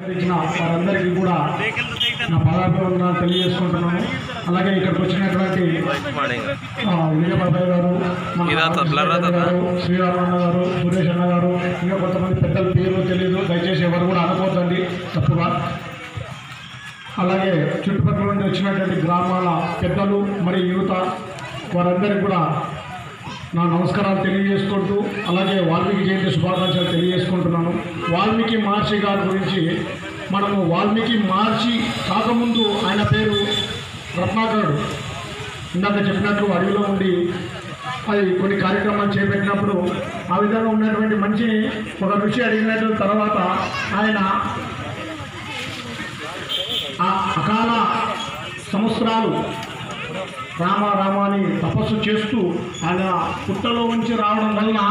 ఇచ్చిన వారందరికీ కూడా నా పదాభివందనాలు తెలియజేసుకుంటున్నాను అలాగే ఇక్కడికి వచ్చినటువంటి ఆ, విజయబాబాయ్ గారు మన ఇదా తద్లరా రామకృష్ణ తద్లా? గారు శ్రీరామన్న గారు సురేష్ అన్న గారు ఇంకా కొంతమంది పెద్దల పేర్లు తెలియదు దయచేసి ఎవరు కూడా అనుకోవద్దండి తప్పుగా అలాగే చుట్టుపక్కల నుండి వచ్చినటువంటి గ్రామాల పెద్దలు మరియు యువత వారందరికీ కూడా నా నమస్కారాలు తెలియజేసుకుంటూ అలాగే వాల్మీకి జయంతి శుభాకాంక్షలు తెలియజేసుకుంటున్నాను వాల్మీకి మహర్షి గారి గురించి మనము వాల్మీకి మహర్షి కాకముందు ఆయన పేరు రత్నాకరుడు ఇందాక చెప్పినట్లు అడవిలో ఉండి అది కొన్ని కార్యక్రమాలు చేపట్టినప్పుడు ఆ విధంగా ఉన్నటువంటి మంచి ఒక ఋషి అడిగినట్టు తర్వాత ఆయన ఆ అకాల సంవత్సరాలు రామ రామ అని తపస్సు చేస్తూ ఆయన పుట్టలో ఉంచి రావడం వలన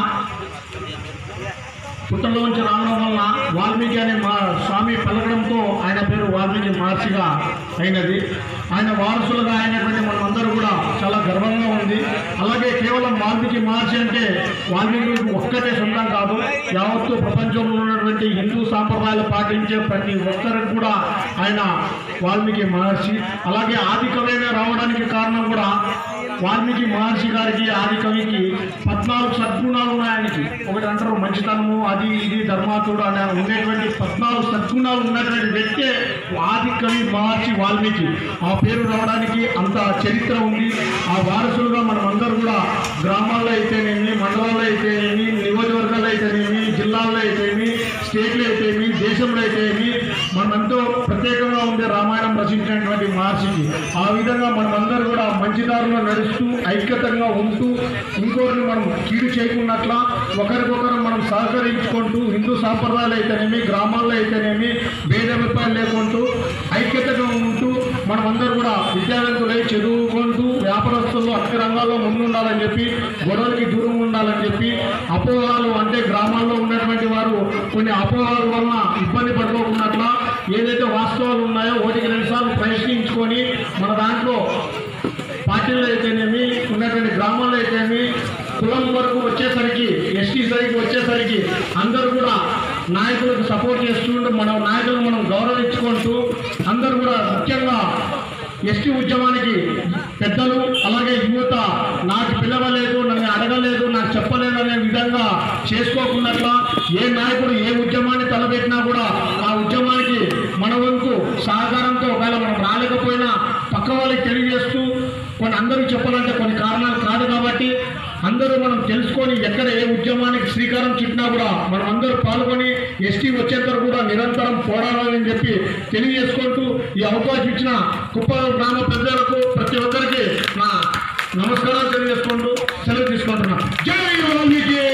పుట్టలో ఉంచి రావడం వలన వాల్మీకి అనే మా స్వామి పలకడంతో ఆయన పేరు వాల్మీకి మహర్షిగా అయినది ఆయన వారసులుగా అయినటువంటి మనమందరూ కూడా చాలా గర్వంగా ఉంది అలాగే కేవలం వాల్మీకి మహర్షి అంటే వాల్మీకి ఒక్కటే సొంతం కాదు యావత్తు ప్రపంచంలో ఉన్నటువంటి హిందూ సాంప్రదాయాలు పాటించే ప్రతి ఒక్కరికి కూడా ఆయన వాల్మీకి మహర్షి అలాగే ఆది కవిగా రావడానికి కారణం కూడా వాల్మీకి మహర్షి గారికి ఆది కవికి పద్నాలుగు సద్గుణాలు ఉన్నాయి ఆయనకి ఒకటి అంటారు మంచితనము అది ఇది ధర్మాతుడు అనే ఉండేటువంటి పద్నాలుగు సద్గుణాలు ఉన్నటువంటి వ్యక్తే ఆది కవి మహర్షి వాల్మీకి ఆ పేరు రావడానికి అంత చరిత్ర ఉంది ఆ వారసులుగా మనం అందరూ కూడా గ్రామాల్లో అయితేనేమి మండలాల్లో అయితేనేమి నియోజకవర్గాల్లో అయితేనేమి జిల్లాల్లో అయితేనేమి స్టేట్లో అయితేనేమి దేశంలో అయితేనేమి మనమెంతో ప్రత్యేకంగా ఉండే రామాయణం రచించినటువంటి మహర్షికి ఆ విధంగా మనమందరూ కూడా మంచి దారిలో నడుస్తూ ఐక్యతంగా ఉంటూ ఇంకోరిని మనం కీడు చేయకున్నట్ల ఒకరికొకరు మనం సహకరించుకుంటూ హిందూ సాంప్రదాయాలు అయితేనేమి గ్రామాల్లో అయితేనేమి భేదాభిప్రాయాలు లేకుంటూ ఐక్యతగా ఉంటూ మనమందరూ కూడా విద్యావంతులై చదువుకుంటూ వ్యాపారస్తులు అన్ని రంగాల్లో ముందుండాలని చెప్పి గొడవలకి దూరం ఉండాలని చెప్పి అపోహాలు అంటే గ్రామాల్లో ఉన్నటువంటి వారు కొన్ని అపోహాల వలన ఇబ్బంది పడుకోకున్నట్ల ఏదైతే వాస్తవాలు ఉన్నాయో ఒకటికి రెండు సార్లు ప్రశ్నించుకొని మన దాంట్లో పార్టీల్లో అయితేనేమి ఉన్నటువంటి గ్రామాల్లో అయితేనేమి కులం వరకు వచ్చేసరికి ఎస్టీ సరికి వచ్చేసరికి అందరూ కూడా నాయకులకు సపోర్ట్ చేస్తుంటూ మన నాయకులను మనం గౌరవించుకుంటూ అందరూ కూడా ముఖ్యంగా ఎస్టీ ఉద్యమానికి పెద్దలు అలాగే యువత నాకు పిలవలేదు నన్ను అడగలేదు నాకు చెప్పలేదు అనే విధంగా చేసుకోకున్నట్ల ఏ నాయకుడు ఏ ఉద్యమాన్ని తలపెట్టినా కూడా ఆ ఉద్యమానికి మన వంతు సహకారంతో ఒకవేళ మనం రాలేకపోయినా పక్క వాళ్ళకి తెలియజేస్తూ కొన్ని అందరికీ చెప్పాలంటే కొన్ని కారణాలు కాదు కాబట్టి అందరూ మనం తెలుసుకొని ఎక్కడ ఏ ఉద్యమానికి శ్రీకారం చుట్టినా కూడా మనం అందరూ పాల్గొని ఎస్టీ వచ్చేంత కూడా నిరంతరం పోరాడాలని చెప్పి తెలియజేసుకుంటూ ఈ అవకాశం ఇచ్చిన కుప్ప గ్రామ ప్రజలకు ప్రతి ఒక్కరికి నా నమస్కారాలు తెలియజేసుకుంటూ సెలవు తీసుకుంటున్నాను జై వాల్మీకి